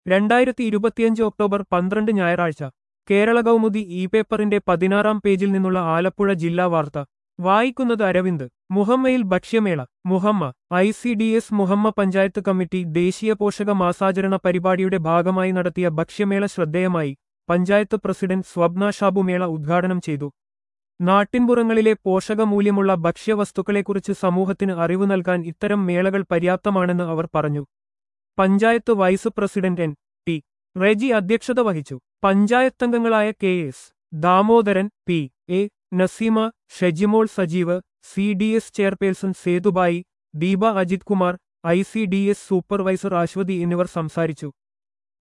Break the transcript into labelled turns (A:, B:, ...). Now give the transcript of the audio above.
A: രണ്ടായിരത്തി ഇരുപത്തിയഞ്ച് ഒക്ടോബർ പന്ത്രണ്ട് ഞായറാഴ്ച കേരള കൗമുദി ഇ പേപ്പറിന്റെ പതിനാറാം പേജിൽ നിന്നുള്ള ആലപ്പുഴ ജില്ലാ വാർത്ത വായിക്കുന്നത് അരവിന്ദ് മുഹമ്മയിൽ ഭക്ഷ്യമേള Muhamma I C D S Muhamma panchayat committee ദേശീയ പോഷക മാസാചരണ പരിപാടിയുടെ ഭാഗമായി നടത്തിയ ഭക്ഷ്യമേള ശ്രദ്ധേയമായി പഞ്ചായത്ത് പ്രസിഡന്റ് സ്വപ്ന ഷാബുമേള ഉദ്ഘാടനം ചെയ്തു നാട്ടിൻപുറങ്ങളിലെ പോഷകമൂല്യമുള്ള ഭക്ഷ്യവസ്തുക്കളെക്കുറിച്ച് സമൂഹത്തിന് അറിവ് നൽകാൻ ഇത്തരം മേളകൾ പര്യാപ്തമാണെന്ന് അവർ പറഞ്ഞു panchayat vice president N T Reji അധ്യക്ഷത വഹിച്ചു പഞ്ചായത്തംഗങ്ങളായ K S Damodaran P A Naseema Shejimol Sajeev C D S chairperson Sethubai Deepa Ajith Kumar I C D S supervisor Aswathy എന്നിവർ സംസാരിച്ചു